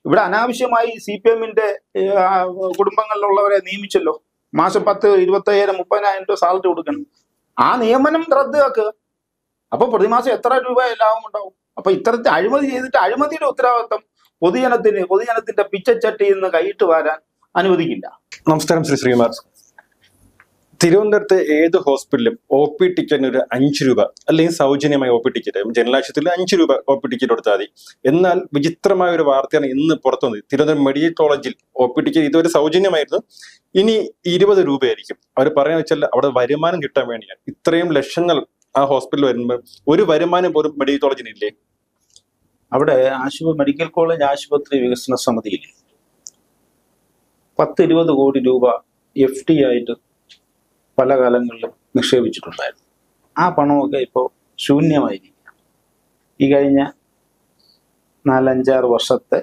ഇവിടെ അനാവശ്യമായി C P എമ്മിന്റെ കുടുംബങ്ങളിലുള്ളവരെ നിയമിച്ചല്ലോ മാസം പത്ത് ഇരുപത്തയ്യായിരം മുപ്പതിനായിരം രൂപ സാലറി കൊടുക്കണം ആ നിയമനം റദ്ദാക്കുക അപ്പൊ പ്രതിമാസം എത്ര രൂപ ലാഭം ഉണ്ടാവും അപ്പൊ ഇത്തരത്തിൽ അഴിമതി ചെയ്തിട്ട് അഴിമതിയുടെ ഉത്തരവാദിത്വം പൊതുജനത്തിന് പൊതുജനത്തിന്റെ പിച്ചച്ചട്ടിയിൽ നിന്ന് കൈയിട്ട് വരാൻ അനുവദിക്കില്ല നമസ്കാരം ശ്രീ ശ്രീകുമാർ തിരുവനന്തപുരത്ത് ഏത് ഹോസ്പിറ്റലും ഒ പി ടിക്കറ്റിന് ഒരു അഞ്ച് രൂപ അല്ലെങ്കിൽ സൗജന്യമായ ഒ പി ടിക്കറ്റ് ജനറൽ ആശുപത്രിയിൽ അഞ്ച് രൂപ ഒ പി ടിക്കറ്റ് കൊടുത്താൽ മതി എന്നാൽ വിചിത്രമായ ഒരു വാർത്തയാണ് ഇന്ന് പുറത്തു വന്നത് തിരുവനന്തപുരം മെഡിക്കൽ കോളേജിൽ ഒ പി ടിക്കറ്റ് ഇതുവരെ സൗജന്യമായിരുന്നു ഇനി ഇരുപത് രൂപയായിരിക്കും അവർ പറയാന്ന് വെച്ചാൽ അവിടെ വരുമാനം കിട്ടാൻ വേണ്ടിയാണ് ഇത്രയും ലക്ഷങ്ങൾ ആ ഹോസ്പിറ്റലിൽ വരുമ്പോൾ ഒരു വരുമാനം പോലും മെഡിക്കൽ കോളേജിനില്ലേ അവിടെ ആശുപത്രി മെഡിക്കൽ കോളേജ് ആശുപത്രി വികസന സമിതിയിൽ പത്ത് ഇരുപത് കോടി രൂപ എഫ് ഡി ആയിട്ട് പല കാലങ്ങളിലും നിക്ഷേപിച്ചിട്ടുണ്ടായിരുന്നു ആ പണമൊക്കെ ഇപ്പോൾ ശൂന്യമായിരിക്കുക ഈ കഴിഞ്ഞ നാലഞ്ചാറ് വർഷത്തെ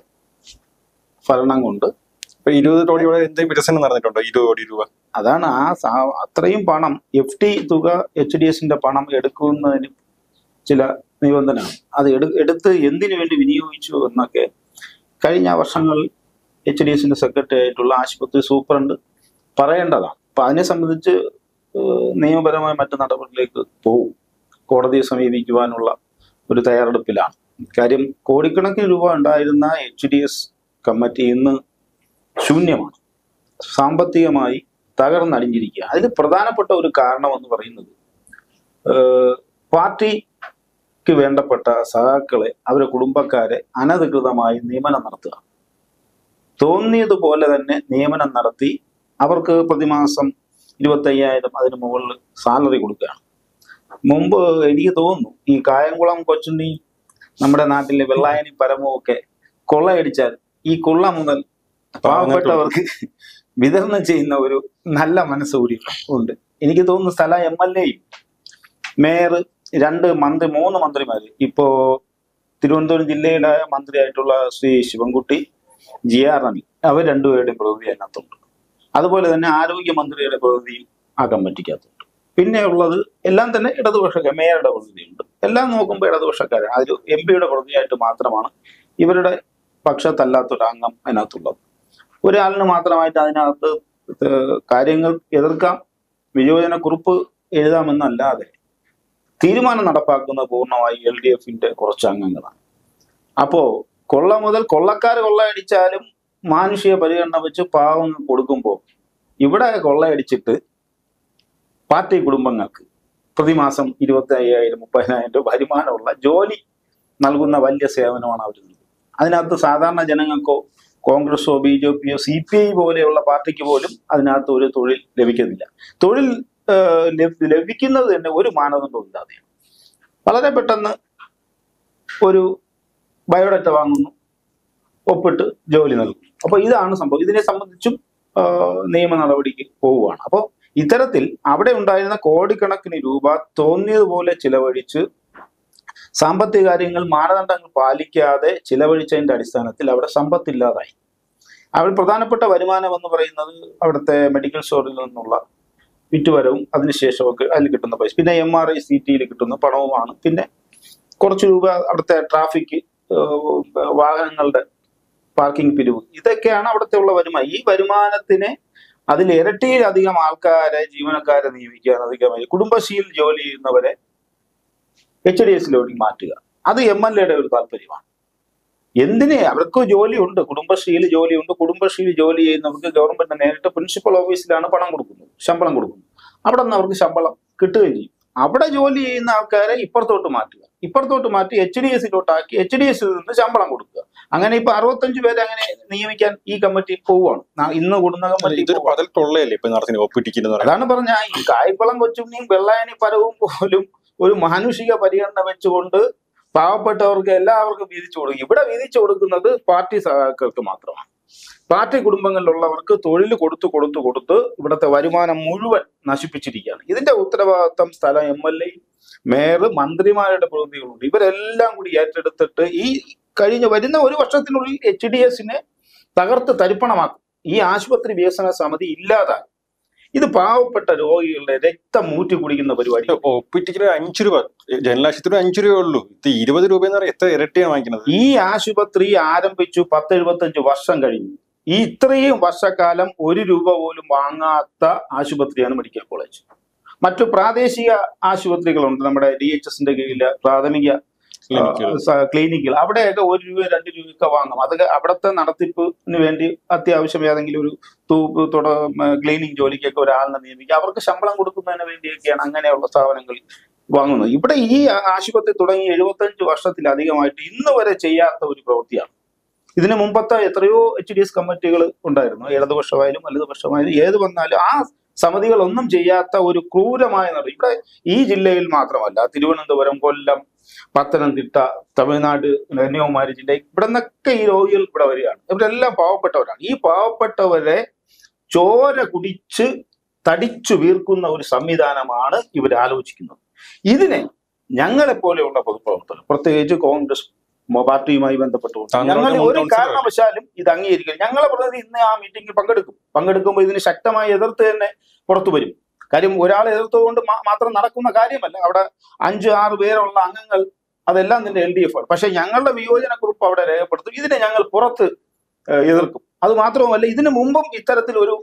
ഭരണം കൊണ്ട് ഇപ്പൊ ഇരുപത് കോടിയോടെ എന്തെങ്കിലും വികസനം നടന്നിട്ടുണ്ടോ ഇരുപത് കോടി രൂപ അതാണ് ആ സാ- അത്രയും പണം എഫ് ടി തുക എച്ച് ഡി എസിന്റെ പണം എടുക്കുന്നതിന് ചില നിബന്ധനയാണ് അത് എടു എടുത്ത് എന്തിനു വേണ്ടി വിനിയോഗിച്ചു എന്നൊക്കെ കഴിഞ്ഞ വർഷങ്ങളിൽ എച്ച് ഡി എസിന്റെ സെക്രട്ടറി ആയിട്ടുള്ള ആശുപത്രി സൂപ്രണ്ട് പറയേണ്ടതാണ് അപ്പൊ അതിനെ സംബന്ധിച്ച് ഏഹ്, നിയമപരമായ മറ്റു നടപടികളിലേക്ക് പോകും കോടതിയെ സമീപിക്കുവാനുള്ള ഒരു തയ്യാറെടുപ്പിലാണ് കാര്യം കോടിക്കണക്കിന് രൂപ ഉണ്ടായിരുന്ന എച്ച് ഡി എസ് കമ്മിറ്റി ഇന്ന് ശൂന്യമാണ് സാമ്പത്തികമായി തകർന്നടിഞ്ഞിരിക്കുക അതിൽ പ്രധാനപ്പെട്ട ഒരു കാരണം എന്ന് പറയുന്നത് ഏഹ്, പാർട്ടിക്ക് വേണ്ടപ്പെട്ട സഹാക്കളെ അവരുടെ കുടുംബക്കാരെ അനധികൃതമായി നിയമനം നടത്തുക തോന്നിയതുപോലെ തന്നെ നിയമനം നടത്തി അവർക്ക് പ്രതിമാസം ഇരുപത്തയ്യായിരം അതിന് മുകളിൽ സാലറി കൊടുക്കുകയാണ് മുമ്പ് എനിക്ക് തോന്നുന്നു ഈ കായംകുളം കൊച്ചുണ്ണി നമ്മുടെ നാട്ടിലെ വെള്ളായണി പരമവും ഒക്കെ കൊള്ളയടിച്ചാൽ ഈ കൊള്ള മുതൽ പാവപ്പെട്ടവർക്ക് വിതരണം ചെയ്യുന്ന ഒരു നല്ല മനസ്സ് കൂടി ഉണ്ട് എനിക്ക് തോന്നുന്നു സ്ഥല എം എൽ എയും മേയർ രണ്ട് മന്ത്രി മൂന്ന് മന്ത്രിമാര് ഇപ്പോ തിരുവനന്തപുരം ജില്ലയുടെ മന്ത്രിയായിട്ടുള്ള ശ്രീ ശിവൻകുട്ടി ജി ആർ റണി അവർ രണ്ടുപേരുടെയും പ്രതിനിധി അതിനകത്തുണ്ട് അതുപോലെ തന്നെ ആരോഗ്യമന്ത്രിയുടെ പ്രതിനിധിയും ആ കമ്മിറ്റിക്കകത്തുണ്ട് പിന്നെ ഉള്ളത് എല്ലാം തന്നെ ഇടതുപക്ഷക്കാർ മേയറുടെ പ്രതിനിധിയുണ്ട് എല്ലാം നോക്കുമ്പോൾ ഇടതുപക്ഷക്കാരാണ് അതിൽ എം പിയുടെ പ്രതിനിധിയായിട്ട് മാത്രമാണ് ഇവരുടെ പക്ഷത്തല്ലാത്തൊരു അംഗം അതിനകത്തുള്ളത് ഒരാളിന് മാത്രമായിട്ട് അതിനകത്ത് ഏഹ് കാര്യങ്ങൾ എതിർക്കാം വിയോജന കുറിപ്പ് എഴുതാമെന്നല്ലാതെ തീരുമാനം നടപ്പാക്കുന്നത് പൂർണ്ണമായി എൽ ഡി എഫിന്റെ കുറച്ച് അംഗങ്ങളാണ് അപ്പോ കൊള്ള മുതൽ കൊള്ളക്കാർ കൊള്ളയടിച്ചാലും മാനുഷിക പരിഗണന വെച്ച് പാവങ്ങൾ കൊടുക്കുമ്പോൾ ഇവിടെ കൊള്ളയടിച്ചിട്ട് പാർട്ടി കുടുംബങ്ങൾക്ക് പ്രതിമാസം ഇരുപത്തി അയ്യായിരം മുപ്പതിനായിരം രൂപ വരുമാനമുള്ള ജോലി നൽകുന്ന വലിയ സേവനമാണ് അവർ നൽകുന്നത് അതിനകത്ത് സാധാരണ ജനങ്ങൾക്കോ കോൺഗ്രസോ ബി ജെ പിയോ സി പി ഐ പോലെയുള്ള പാർട്ടിക്ക് പോലും അതിനകത്ത് ഒരു തൊഴിൽ ലഭിക്കുന്നില്ല തൊഴിൽ ഏഹ്, ലഭ- ലഭിക്കുന്നത് തന്നെ ഒരു മാനദണ്ഡവും ഇല്ലാതെയാണ് വളരെ പെട്ടെന്ന് ഒരു ബയോഡാറ്റ വാങ്ങുന്നു ഒപ്പിട്ട് ജോലി നൽകുന്നു അപ്പൊ ഇതാണ് സംഭവം ഇതിനെ സംബന്ധിച്ചും ആഹ്, നിയമ നടപടിക്ക് പോവുകയാണ് അപ്പോൾ ഇത്തരത്തിൽ അവിടെ ഉണ്ടായിരുന്ന കോടിക്കണക്കിന് രൂപ തോന്നിയതുപോലെ ചിലവഴിച്ച് സാമ്പത്തിക കാര്യങ്ങൾ മാനദണ്ഡങ്ങൾ പാലിക്കാതെ ചിലവഴിച്ചതിന്റെ അടിസ്ഥാനത്തിൽ അവിടെ സമ്പത്തില്ലാതായി അവിടെ പ്രധാനപ്പെട്ട വരുമാനം എന്ന് പറയുന്നത് അവിടുത്തെ മെഡിക്കൽ സ്റ്റോറിൽ നിന്നുള്ള വിറ്റുവരവും അതിനുശേഷമൊക്കെ അതിൽ കിട്ടുന്ന പൈസ പിന്നെ എം ആർ ഐ സി ടിയിൽ കിട്ടുന്ന പണവുമാണ് പിന്നെ കുറച്ച് രൂപ അവിടുത്തെ ട്രാഫിക് വാഹനങ്ങളുടെ പാർക്കിംഗ് പിരിവ് ഇതൊക്കെയാണ് അവിടുത്തെ ഉള്ള വരുമാനം ഈ വരുമാനത്തിനെ അതിൽ ഇരട്ടിയിലധികം ആൾക്കാരെ ജീവനക്കാരെ നിയമിക്കാൻ അധികമായി കുടുംബശ്രീയിൽ ജോലി ചെയ്യുന്നവരെ എച്ച് ഡി എസിലോട്ട് മാറ്റുക അത് എം എൽ എയുടെ ഒരു താല്പര്യമാണ് എന്തിനെ അവർക്ക് ജോലിയുണ്ട് കുടുംബശ്രീയിൽ ജോലിയുണ്ട് കുടുംബശ്രീയിൽ ജോലി ചെയ്യുന്നവർക്ക് ഗവൺമെന്റ് നേരിട്ട് പ്രിൻസിപ്പൽ ഓഫീസിലാണ് പണം കൊടുക്കുന്നത് ശമ്പളം കൊടുക്കുന്നത് അവിടെ നിന്ന് അവർക്ക് ശമ്പളം കിട്ടുകയും ചെയ്യും അവിടെ ജോലി ചെയ്യുന്ന ആൾക്കാരെ ഇപ്പുറത്തോട്ട് മാറ്റുക ഇപ്പുറത്തോട്ട് മാറ്റി എച്ച് ഡി എസിലോട്ടാക്കി എച്ച് ഡി എസിൽ നിന്ന് ശമ്പളം കൊടുക്കുക അങ്ങനെ ഇപ്പൊ അറുപത്തഞ്ച് പേരെ അങ്ങനെ നിയമിക്കാൻ ഈ കമ്മിറ്റി പോവുകയാണ് നാ- ഇന്ന് കൂടുന്ന കമ്മിറ്റി ഇതൊരു പതൽ തൊള്ളയല്ലേ ഇപ്പൊ നടത്തുന്നത് ഒ പി ടിക്കറ്റ് എന്ന് പറയുന്നത് അതാണ് പറഞ്ഞ ഈ കായ്ക്കുളം കൊച്ചുണ്ണിയും വെള്ളായണി പരവും പോലും ഒരു മാനുഷിക പരിഗണന വെച്ചുകൊണ്ട് പാവപ്പെട്ടവർക്ക് എല്ലാവർക്കും വീതിച്ചു കൊടുക്കും ഇവിടെ വീതിച്ചു കൊടുക്കുന്നത് പാർട്ടി സഹാക്കൾക്ക് മാത്രമാണ് പാർട്ടി കുടുംബങ്ങളിലുള്ളവർക്ക് തൊഴിൽ കൊടുത്തു കൊടുത്തു കൊടുത്ത് ഇവിടുത്തെ വരുമാനം മുഴുവൻ നശിപ്പിച്ചിരിക്കുകയാണ് ഇതിന്റെ ഉത്തരവാദിത്തം സ്ഥലം എം എൽ എ മേയർ മന്ത്രിമാരുടെ പ്രതിനിധികളുണ്ട് ഇവരെല്ലാം കൂടി ഏറ്റെടുത്തിട്ട് ഈ കഴിഞ്ഞ വരുന്ന ഒരു വർഷത്തിനുള്ളിൽ എച്ച് ഡി എസിനെ തകർത്ത് തരിപ്പണമാക്കും ഈ ആശുപത്രി വികസന സമിതി ഇല്ലാതാകും ഇത് പാവപ്പെട്ട രോഗികളുടെ രക്തം മൂറ്റി കുടിക്കുന്ന പരിപാടി ഒ പി ടിക്കറ്റ് അഞ്ചു രൂപ ജനറൽ ആശുപത്രി അഞ്ചു രൂപ ഉള്ളൂ ഇത് ഇരുപത് രൂപ എന്ന് പറഞ്ഞാൽ എത്ര ഇരട്ടിയാണ് വാങ്ങിക്കുന്നത് ഈ ആശുപത്രി ആരംഭിച്ചു പത്ത് എഴുപത്തഞ്ച് വർഷം കഴിഞ്ഞു ഈ ഇത്രയും വർഷക്കാലം ഒരു രൂപ പോലും വാങ്ങാത്ത ആശുപത്രിയാണ് മെഡിക്കൽ കോളേജ് മറ്റു പ്രാദേശിക ആശുപത്രികളുണ്ട് നമ്മുടെ ഡി എച്ച് എസിന്റെ കീഴില് പ്രാഥമിക ക്ലിനിക്കുകൾ. ആ, സ- ക്ലിനിക്കുകൾ അവിടെയൊക്കെ ഒരു രൂപ രണ്ട് രൂപയൊക്കെ വാങ്ങും അത് അവിടുത്തെ നടത്തിപ്പിന് വേണ്ടി അത്യാവശ്യം ഏതെങ്കിലും ഒരു തൂപ്പ് തുട ക്ലീനിങ് ജോലിക്കൊക്കെ ഒരാളിനെ നിയമിക്കുക അവർക്ക് ശമ്പളം കൊടുക്കുന്നതിന് വേണ്ടിയൊക്കെയാണ് അങ്ങനെയുള്ള സ്ഥാപനങ്ങൾ വാങ്ങുന്നത് ഇവിടെ ഈ ആ- ആശുപത്രി തുടങ്ങി എഴുപത്തഞ്ച് വർഷത്തിലധികമായിട്ട് ഇന്ന് വരെ ചെയ്യാത്ത ഒരു പ്രവൃത്തിയാണ് ഇതിന് മുമ്പത്തെ എത്രയോ എച്ച് ഡി എസ് കമ്മിറ്റികൾ ഉണ്ടായിരുന്നു ഇടതുപക്ഷമായാലും വലതുപക്ഷമായാലും ഏത് വന്നാലും ആ സമിതികൾ ഒന്നും ചെയ്യാത്ത ഒരു ക്രൂരമായ നട ഇവിടെ ഈ ജില്ലയിൽ മാത്രമല്ല തിരുവനന്തപുരം കൊല്ലം പത്തനംതിട്ട തമിഴ്നാട് കന്യാകുമാരി ജില്ല ഇവിടെ നിന്നൊക്കെ ഈ രോഗികൾ ഇവിടെ വരികയാണ് ഇവരെല്ലാം പാവപ്പെട്ടവരാണ് ഈ പാവപ്പെട്ടവരെ ചോര കുടിച്ച് തടിച്ചു വീർക്കുന്ന ഒരു സംവിധാനമാണ് ഇവർ ആലോചിക്കുന്നത് ഇതിനെ ഞങ്ങളെ പോലെയുള്ള പൊതുപ്രവർത്തകർ പ്രത്യേകിച്ച് കോൺഗ്രസ് മ- പാർട്ടിയുമായി ബന്ധപ്പെട്ടുകൊണ്ട് താങ്കളുടെ ഞങ്ങൾ മുൻ ഒരു കൗൺസിലർ കാരണവശാലും ഇത് അംഗീകരിക്കില്ല ഞങ്ങളെ പ്രതിനിധി ഇന്ന് ആ മീറ്റിംഗിൽ പങ്കെടുക്കും പങ്കെടുക്കുമ്പോൾ ഇതിന് ശക്തമായി എതിർത്ത് തന്നെ പുറത്തു വരും കാര്യം ഒരാളെ എതിർത്തുകൊണ്ട് മാ- മാത്രം നടക്കുന്ന കാര്യമല്ല അവിടെ അഞ്ച് ആറ് പേരുള്ള അംഗങ്ങൾ അതെല്ലാം തന്നെ എൽ ഡി എഫ് ആണ് പക്ഷെ ഞങ്ങളുടെ വിയോജന കുറിപ്പ് അവിടെ രേഖപ്പെടുത്തും ഇതിനെ ഞങ്ങൾ പുറത്ത് ഏഹ്, എതിർക്കും അത് മാത്രവുമല്ല ഇതിനു മുമ്പും ഇത്തരത്തിൽ ഒരു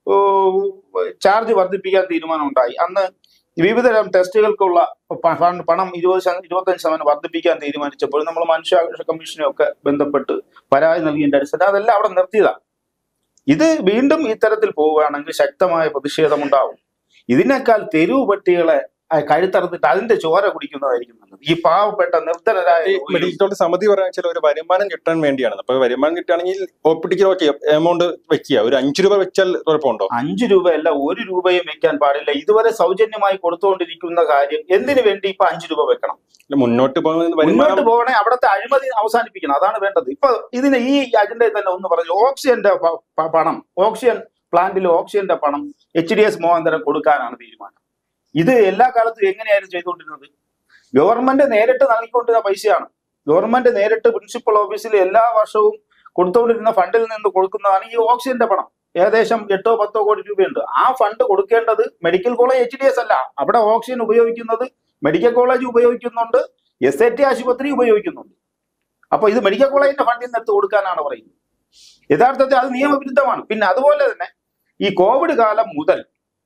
ചാർജ് വർദ്ധിപ്പിക്കാൻ തീരുമാനം ഉണ്ടായി അന്ന് വിവിധ തരം ടെസ്റ്റുകൾക്കുള്ള പ- ഫണ്ട് പണം ഇരുപത് ശത- ഇരുപത്തഞ്ച് ശതമാനം വർദ്ധിപ്പിക്കാൻ തീരുമാനിച്ചപ്പോൾ നമ്മൾ മനുഷ്യാവകാശ കമ്മീഷനെ ഒക്കെ ബന്ധപ്പെട്ട് പരാതി നൽകിയതിന്റെ അടിസ്ഥാനത്തിൽ അതെല്ലാം അവിടെ നിർത്തിയതാണ് ഇത് വീണ്ടും ഇത്തരത്തിൽ പോവുകയാണെങ്കിൽ ശക്തമായ പ്രതിഷേധമുണ്ടാവും ഇതിനേക്കാൾ തെരുവ് പട്ടികളെ ആ, കഴുത്തറുത്തിട്ട് അതിന്റെ ചോര കുടിക്കുന്നതായിരിക്കും നല്ലത് ഈ പാവപ്പെട്ട നിർദ്ധനരായ ഈ രോഗികൾ മെഡിക്കൽ സമിതി പറയാൻ വെച്ചാൽ ഒരു വരുമാനം കിട്ടാൻ വേണ്ടിയാണ് അപ്പൊ വരുമാനം കിട്ടുകയാണെങ്കിൽ O P ticket okay amount വെക്കുക ഒരു അഞ്ചു രൂപ വെച്ചാൽ കുഴപ്പമുണ്ടോ അഞ്ചു രൂപയല്ല ഒരു രൂപയും വെക്കാൻ പാടില്ല ഇതുവരെ സൗജന്യമായി കൊടുത്തുകൊണ്ടിരിക്കുന്ന കാര്യം എന്തിനു വേണ്ടി ഇപ്പൊ അഞ്ചു രൂപ വെക്കണം ഇല്ല, മുന്നോട്ട് പോകുന്ന മുന്നോട്ട് വരുമാനം പോകണേ അവിടുത്തെ അഴിമതി അവസാനിപ്പിക്കണം അതാണ് വേണ്ടത് ഇപ്പൊ ഇതിന് ഈ അജണ്ടയിൽ തന്നെ ഒന്ന് പറഞ്ഞു ഓക്സിജന്റെ പ- പ- പണം ഓക്സിജൻ പ്ലാന്റിൽ ഓക്സിജന്റെ പണം എച്ച് ഡി എസ് മുഖാന്തരം കൊടുക്കാനാണ് തീരുമാനം ഇത് എല്ലാ കാലത്തും എങ്ങനെയായിരുന്നു ചെയ്തുകൊണ്ടിരുന്നത് ഗവൺമെന്റ് നേരിട്ട് നൽകിക്കൊണ്ടിരുന്ന പൈസയാണ് ഗവൺമെന്റ് നേരിട്ട് പ്രിൻസിപ്പൽ ഓഫീസിൽ എല്ലാ വർഷവും കൊടുത്തുകൊണ്ടിരുന്ന ഫണ്ടിൽ നിന്ന് കൊടുക്കുന്നതാണ് ഈ ഓക്സിജന്റെ പണം ഏകദേശം എട്ടോ പത്തോ കോടി രൂപയുണ്ട് ആ ഫണ്ട് കൊടുക്കേണ്ടത് medical college H D S അല്ല അവിടെ ഓക്സിജൻ ഉപയോഗിക്കുന്നത് മെഡിക്കൽ കോളേജ് ഉപയോഗിക്കുന്നുണ്ട് എസ് ഐ ടി ആശുപത്രി ഉപയോഗിക്കുന്നുണ്ട് അപ്പൊ ഇത് മെഡിക്കൽ കോളേജിന്റെ ഫണ്ടിൽ നിന്ന് എടുത്ത് കൊടുക്കാനാണ് പറയുന്നത് യഥാർത്ഥത്തിൽ അത് നിയമവിരുദ്ധമാണ് പിന്നെ അതുപോലെ തന്നെ ഈ കോവിഡ് കാലം മുതൽ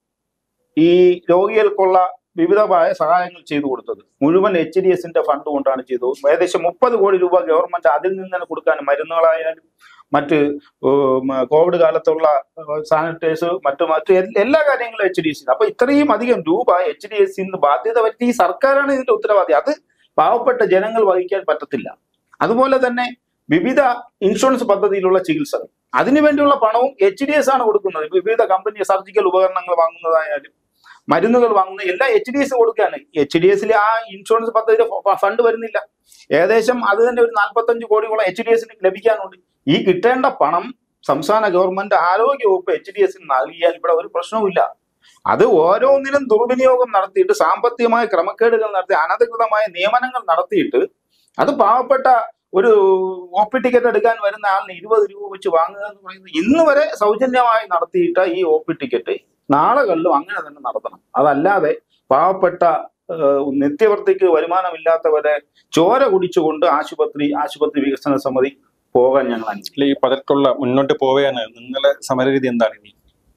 ഈ രോഗികൾക്കുള്ള വിവിധമായ സഹായങ്ങൾ ചെയ്തു കൊടുത്തത് മുഴുവൻ എച്ച് ഡി എസിന്റെ ഫണ്ട് കൊണ്ടാണ് ചെയ്തത് ഏകദേശം മുപ്പത് കോടി രൂപ ഗവൺമെന്റ് അതിൽ നിന്ന് തന്നെ കൊടുക്കാൻ മരുന്നുകളായാലും മറ്റ് ഉം, കോവിഡ് കാലത്തുള്ള സാനിറ്റൈസ് മറ്റു മറ്റു എൽ- എല്ലാ കാര്യങ്ങളും എച്ച് ഡി എസ് അപ്പൊ ഇത്രയും അധികം രൂപ എച്ച് ഡി എസ് ബാധ്യത പറ്റി ഈ സർക്കാരാണ് ഇതിന്റെ ഉത്തരവാദി അത് പാവപ്പെട്ട ജനങ്ങൾ വഹിക്കാൻ പറ്റത്തില്ല അതുപോലെ തന്നെ വിവിധ ഇൻഷുറൻസ് പദ്ധതിയിലുള്ള ചികിത്സകൾ അതിനുവേണ്ടിയുള്ള പണവും എച്ച് ഡി എസ് ആണ് കൊടുക്കുന്നത് വിവിധ കമ്പനി സർജിക്കൽ ഉപകരണങ്ങൾ വാങ്ങുന്നതായാലും മരുന്നുകൾ വാങ്ങുന്ന എല്ലാം എച്ച് ഡി എസ് കൊടുക്കുകയാണ് എച്ച് ഡി എസിലെ ആ ഇൻഷുറൻസ് പദ്ധതിയുടെ ഫണ്ട് വരുന്നില്ല ഏകദേശം അത് തന്നെ ഒരു നാൽപ്പത്തഞ്ച് കോടിയോളം എച്ച് ഡി എസിന് ലഭിക്കാനുണ്ട് ഈ കിട്ടേണ്ട പണം സംസ്ഥാന ഗവൺമെന്റ് ആരോഗ്യ വകുപ്പ് എച്ച് ഡി എസിന് നൽകിയാൽ ഇവിടെ ഒരു പ്രശ്നവുമില്ല അത് ഓരോന്നിനും ദുർവിനിയോഗം നടത്തിയിട്ട് സാമ്പത്തികമായ ക്രമക്കേടുകൾ നടത്തി അനധികൃതമായ നിയമനങ്ങൾ നടത്തിയിട്ട് അത് പാവപ്പെട്ട ഒരു ഒ പി ടിക്കറ്റ് എടുക്കാൻ വരുന്ന ആളിന് ഇരുപത് രൂപ വെച്ച് വാങ്ങുക എന്ന് പറയുന്നത് ഇന്ന് വരെ സൗജന്യമായി നടത്തിയിട്ട ഈ ഒ പി ടിക്കറ്റ് നാളുകളിലും അങ്ങനെ തന്നെ നടത്തണം അതല്ലാതെ പാവപ്പെട്ട ഏഹ്, നിത്യവൃത്തിക്ക് വരുമാനമില്ലാത്തവരെ ചോര കുടിച്ചുകൊണ്ട് ആശുപത്രി ആശുപത്രി വികസന സമിതി പോകാൻ ഞങ്ങൾ അനുവദിക്കും ഇല്ല, ഈ പതർക്കുള്ള മുന്നോട്ട് പോവുകയാണ് നിങ്ങളെ സമരരീതി എന്താണ് ഇനി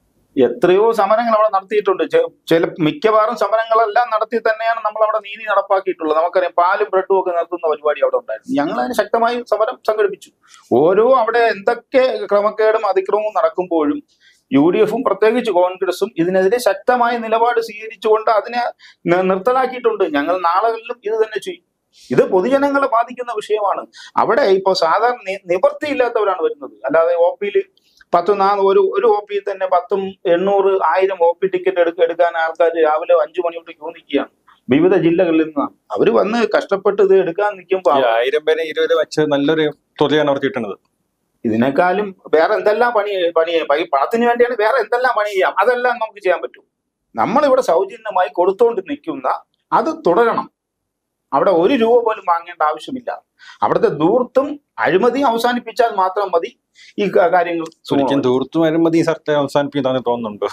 എത്രയോ സമരങ്ങൾ അവിടെ നടത്തിയിട്ടുണ്ട് ചെ- ചില മിക്കവാറും സമരങ്ങളെല്ലാം നടത്തി തന്നെയാണ് നമ്മൾ അവിടെ നീതി നടപ്പാക്കിയിട്ടുള്ളത് നമുക്കറിയാം പാലും ബ്രെഡും ഒക്കെ നടത്തുന്ന പരിപാടി അവിടെ ഉണ്ടായിരുന്നു ഞങ്ങൾ അതിന് ശക്തമായി സമരം സംഘടിപ്പിച്ചു ഓരോ അവിടെ എന്തൊക്കെ ക്രമക്കേടും അതിക്രമവും നടക്കുമ്പോഴും യു ഡി എഫും പ്രത്യേകിച്ച് കോൺഗ്രസും ഇതിനെതിരെ ശക്തമായ നിലപാട് സ്വീകരിച്ചുകൊണ്ട് അതിനെ നി- നിർത്തലാക്കിയിട്ടുണ്ട് ഞങ്ങൾ നാളുകളിലും ഇത് തന്നെ ചെയ്യും ഇത് പൊതുജനങ്ങളെ ബാധിക്കുന്ന വിഷയമാണ് അവിടെ ഇപ്പോ സാധാരണ നി- നിവൃത്തിയില്ലാത്തവരാണ് വരുന്നത് അല്ലാതെ ഒ പിയിൽ പത്ത് നാല് ഒരു ഒരു ഒ പിയിൽ തന്നെ പത്തും എണ്ണൂറ് ആയിരം ഒ പി ടിക്കറ്റ് എടുക്ക എടുക്കാൻ ആൾക്കാർ രാവിലെ അഞ്ചു മണി തൊട്ട് ക്യൂ നിൽക്കുകയാണ് വിവിധ ജില്ലകളിൽ നിന്നാണ് അവര് വന്ന് കഷ്ടപ്പെട്ട് ഇത് എടുക്കാൻ നിൽക്കുമ്പോൾ ഈ ആയിരം പേരെ ഇരുപത് വെച്ച് നല്ലൊരു തുകയാണ് അവർ കിട്ടുന്നത് ഇതിനേക്കാളും വേറെ എന്തെല്ലാം പണി പണി ചെയ്യാം ഈ പണത്തിന് വേണ്ടിയാണ് വേറെ എന്തെല്ലാം പണി ചെയ്യാം അതെല്ലാം നമുക്ക് ചെയ്യാൻ പറ്റും നമ്മളിവിടെ സൗജന്യമായി കൊടുത്തോണ്ട് നിൽക്കുന്ന അത് തുടരണം അവിടെ ഒരു രൂപ പോലും വാങ്ങേണ്ട ആവശ്യമില്ല അവിടുത്തെ ദൂർത്തും അഴിമതിയും അവസാനിപ്പിച്ചാൽ മാത്രം മതി ഈ ക- കാര്യങ്ങൾ ശരിക്കും സുഗമമാകും. ദൂർത്തും വരുമ്പോൾ ഈ സർക്കാർ അവസാനിപ്പിക്കുന്നതാണ് തോന്നുന്നുണ്ടോ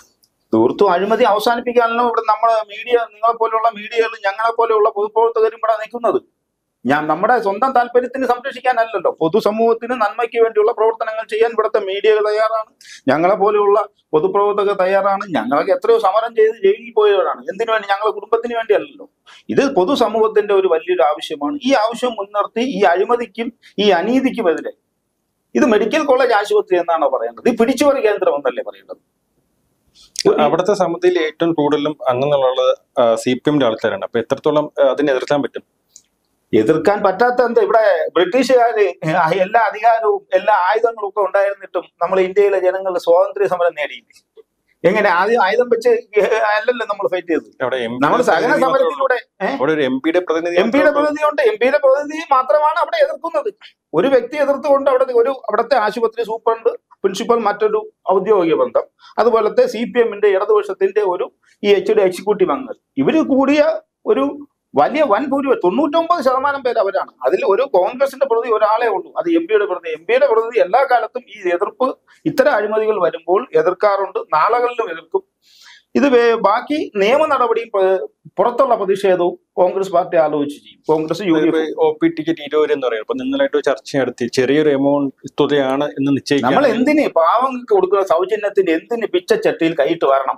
തീർത്തും അഴിമതി അവസാനിപ്പിക്കാനല്ലോ ഇവിടെ നമ്മളെ മീഡിയ നിങ്ങളെ പോലെയുള്ള മീഡിയകൾ ഞങ്ങളെ പോലെയുള്ള പൊതുപ്രവർത്തകരും ഇവിടെ നിൽക്കുന്നത് ഞാൻ നമ്മുടെ സ്വന്തം താല്പര്യത്തിന് സംരക്ഷിക്കാനല്ലല്ലോ പൊതുസമൂഹത്തിന് നന്മയ്ക്ക് വേണ്ടിയുള്ള പ്രവർത്തനങ്ങൾ ചെയ്യാൻ ഇവിടുത്തെ മീഡിയകൾ തയ്യാറാണ് ഞങ്ങളെ പോലെയുള്ള പൊതുപ്രവർത്തകർ തയ്യാറാണ് ഞങ്ങളൊക്കെ എത്രയോ സമരം ചെയ്ത് ജയിലിൽ പോയവരാണ് എന്തിനു വേണ്ടി ഞങ്ങളെ കുടുംബത്തിന് വേണ്ടിയല്ലല്ലോ ഇത് പൊതുസമൂഹത്തിന്റെ ഒരു വലിയൊരു ആവശ്യമാണ് ഈ ആവശ്യം മുൻനിർത്തി ഈ അഴിമതിക്കും ഈ അനീതിക്കുമെതിരെ ഇത് മെഡിക്കൽ കോളേജ് ആശുപത്രി എന്നാണോ പറയേണ്ടത് ഈ പിടിച്ചുപറി കേന്ദ്രം എന്നല്ലേ പറയേണ്ടത് അവിടുത്തെ സമിതിയിൽ ഏറ്റവും കൂടുതലും അംഗങ്ങളുള്ളത് സി പി എമ്മിന്റെ ആൾക്കാരാണ് അപ്പൊ എത്രത്തോളം ആ, അതിനെ എതിർക്കാൻ പറ്റും എതിർക്കാൻ പറ്റാത്ത എന്താ ഇവിടെ ബ്രിട്ടീഷുകാര് എല്ലാ അധികാരവും എല്ലാ ആയുധങ്ങളും ഒക്കെ ഉണ്ടായിരുന്നിട്ടും നമ്മൾ ഇന്ത്യയിലെ ജനങ്ങൾ സ്വാതന്ത്ര്യ സമരം നേടിയില്ലേ എങ്ങനെ ആദ്യം ആയുധം വെച്ച് അല്ലല്ലോ നമ്മൾ ഫൈറ്റ് ചെയ്തത് അവിടെ എം നമ്മൾ സഹന സമരത്തിലൂടെ അവിടെ ഒരു എം പിയുടെ പ്രതിനിധി എം പിയുടെ പ്രതിനിധി ഉണ്ട് എം പിയുടെ പ്രതിനിധി മാത്രമാണ് അവിടെ എതിർക്കുന്നത് ഒരു വ്യക്തി എതിർത്തുകൊണ്ട് അവിടെ ഒരു അവിടുത്തെ ആശുപത്രി സൂപ്രണ്ട് പ്രിൻസിപ്പൽ മറ്റൊരു ഔദ്യോഗിക ബന്ധം അതുപോലത്തെ സി പി എമ്മിന്റെ ഇടതുപക്ഷത്തിന്റെ ഒരു ഈ എച്ച് ഡി എക്സിക്യൂട്ടീവ് അംഗങ്ങൾ ഇവര് കൂടിയ ഒരു വലിയ വൻ ഭൂരിപക്ഷം തൊണ്ണൂറ്റൊമ്പത് ശതമാനം പേര് അവരാണ് അതിൽ ഒരു കോൺഗ്രസിന്റെ പ്രതി ഒരാളെ ഉള്ളൂ അത് എം പിയുടെ പ്രതി എം പിയുടെ പ്രതി എല്ലാ കാലത്തും ഈ എതിർപ്പ് ഇത്തരം അഴിമതികൾ വരുമ്പോൾ എതിർക്കാറുണ്ട് നാളുകളിലും എതിർക്കും ഇത് വേ- ബാക്കി നിയമ നടപടിയും പ- പുറത്തുള്ള പ്രതിഷേധവും കോൺഗ്രസ് പാർട്ടി ആലോചിച്ച് ചെയ്യും Congress U D F O P ticket ഇരുപത് എന്ന് പറയുന്നത് അപ്പൊ നിങ്ങളായിട്ട് ചർച്ച നടത്തി ചെറിയൊരു എമൗണ്ട് തുകയാണ് എന്ന് നമ്മൾ നിശ്ചയിക്കാൻ എന്തിന് പാവങ്ങൾക്ക് കൊടുക്കുന്ന സൗജന്യത്തിന് എന്തിന് പിച്ചച്ചട്ടിയിൽ കൈയിട്ട് വരണം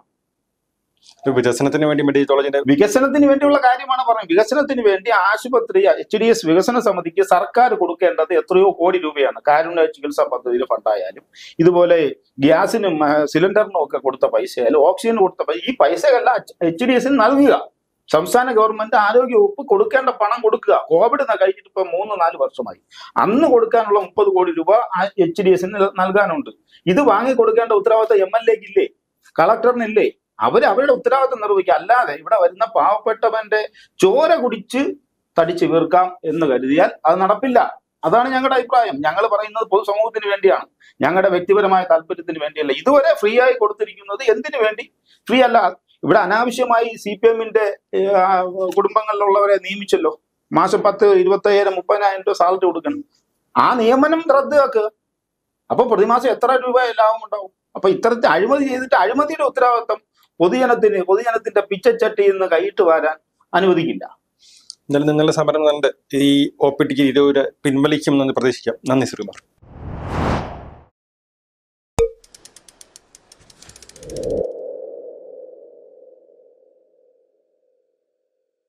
വികസനത്തിന് വേണ്ടി മെഡിക്കൽ കോളേജിന്റെ വികസനത്തിന് വേണ്ടിയുള്ള കാര്യമാണ് പറയുന്നത് വികസനത്തിന് വേണ്ടി ആശുപത്രി എച്ച് ഡി എസ് വികസന സമിതിക്ക് സർക്കാർ കൊടുക്കേണ്ടത് എത്രയോ കോടി രൂപയാണ് കാരുണ്യ ചികിത്സാ പദ്ധതിയുടെ ഫണ്ടായാലും ഇതുപോലെ ഗ്യാസിനും ആ, സിലിണ്ടറിനും ഒക്കെ കൊടുത്ത പൈസയായാലും ഓക്സിജന് കൊടുത്ത പൈസ ഈ പൈസകളെല്ലാം എച്ച് ഡി എസിന് നൽകുക സംസ്ഥാന ഗവൺമെന്റ് ആരോഗ്യ വകുപ്പ് കൊടുക്കേണ്ട പണം കൊടുക്കുക കോവിഡ് ന- കഴിഞ്ഞിട്ട് ഇപ്പൊ മൂന്ന് നാല് വർഷമായി അന്ന് കൊടുക്കാനുള്ള മുപ്പത് കോടി രൂപ എച്ച് ഡി എസിന് നൽകാനുണ്ട് ഇത് വാങ്ങി കൊടുക്കേണ്ട ഉത്തരവാദിത്തം എം എൽ എക്ക് ഇല്ലേ കളക്ടറിനില്ലേ അവര് അവരുടെ ഉത്തരവാദിത്തം നിർവഹിക്കുക അല്ലാതെ ഇവിടെ വരുന്ന പാവപ്പെട്ടവന്റെ ചോര കുടിച്ച് തടിച്ചു വീർക്കാം എന്ന് കരുതിയാൽ അത് നടപ്പില്ല അതാണ് ഞങ്ങളുടെ അഭിപ്രായം ഞങ്ങൾ പറയുന്നത് പൊതുസമൂഹത്തിന് വേണ്ടിയാണ് ഞങ്ങളുടെ വ്യക്തിപരമായ താല്പര്യത്തിന് വേണ്ടിയല്ല ഇതുവരെ ഫ്രീ ആയി കൊടുത്തിരിക്കുന്നത് എന്തിനു വേണ്ടി ഫ്രീ അല്ല ഇവിടെ അനാവശ്യമായി സി പി എമ്മിന്റെ കുടുംബങ്ങളിലുള്ളവരെ നിയമിച്ചല്ലോ മാസം പത്ത് ഇരുപത്തയ്യായിരം മുപ്പതിനായിരം രൂപ സാലറി കൊടുക്കണം ആ നിയമനം റദ്ദാക്കുക അപ്പൊ പ്രതിമാസം എത്ര രൂപ ലാഭം ഉണ്ടാവും അപ്പൊ ഇത്തരത്തിൽ അഴിമതി ചെയ്തിട്ട് അഴിമതിയുടെ ഉത്തരവാദിത്തം പൊതുജനത്തിന് പൊതുജനത്തിന്റെ പിച്ചച്ചട്ടിയിൽ നിന്ന് കൈയിട്ട് വരാൻ അനുവദിക്കില്ല എന്നാലും നിങ്ങളുടെ സമരം കണ്ട് ഈ ഒ പി ടിക്കറ്റ് ഇരുപത് പിൻവലിക്കുമെന്ന് പ്രതീക്ഷിക്കാം നന്ദി ശ്രീകുമാർ